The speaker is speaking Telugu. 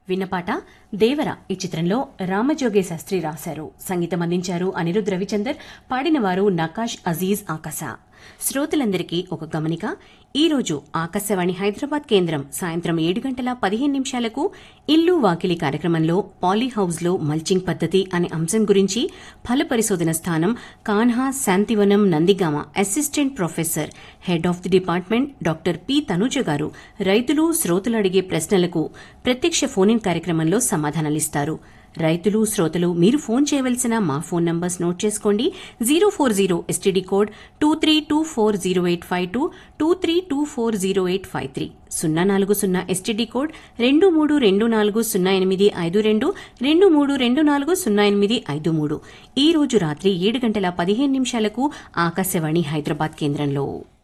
విన్నపాట దేవర ఈ చిత్రంలో రామజోగే శాస్త్రి రాశారు సంగీతం అందించారు అనిరుద్ రవిచందర్ పాడినవారు నకాష్ అజీజ్ ఆకాశ శ్రోతలందరికీ ఒక గమనిక ఈ రోజు ఆకాశవాణి హైదరాబాద్ కేంద్రం సాయంత్రం ఏడు గంటల పదిహేను నిమిషాలకు ఇల్లు వాకిలి కార్యక్రమంలో పాలీ హౌస్ లో మల్చింగ్ పద్ధతి అనే అంశం గురించి ఫల పరిశోధన స్థానం Kanha Shantivanam Nandigama assistant professor head of the department doctor P Tanuja గారు రైతులు శ్రోతలు అడిగే ప్రశ్నలకు ప్రత్యక్ష ఫోన్ ఇన్ కార్యక్రమంలో సమాధానాలిస్తారు రైతులు శ్రోతలు మీరు ఫోన్ చేయవలసిన మా ఫోన్ నంబర్స్ నోట్ చేసుకోండి zero four zero STD code two three two four zero eight five two two three two four zero eight five three సున్నా నాలుగు సున్నా ఎస్టీడీ కోడ్ రెండు మూడు రెండు నాలుగు సున్నా ఎనిమిది ఐదు రెండు రెండు మూడు రెండు నాలుగు సున్నా ఎనిమిది ఐదు మూడు ఈ రోజు రాత్రి ఏడు గంటల పదిహేను నిమిషాలకు ఆకాశవాణి హైదరాబాద్ కేంద్రంలో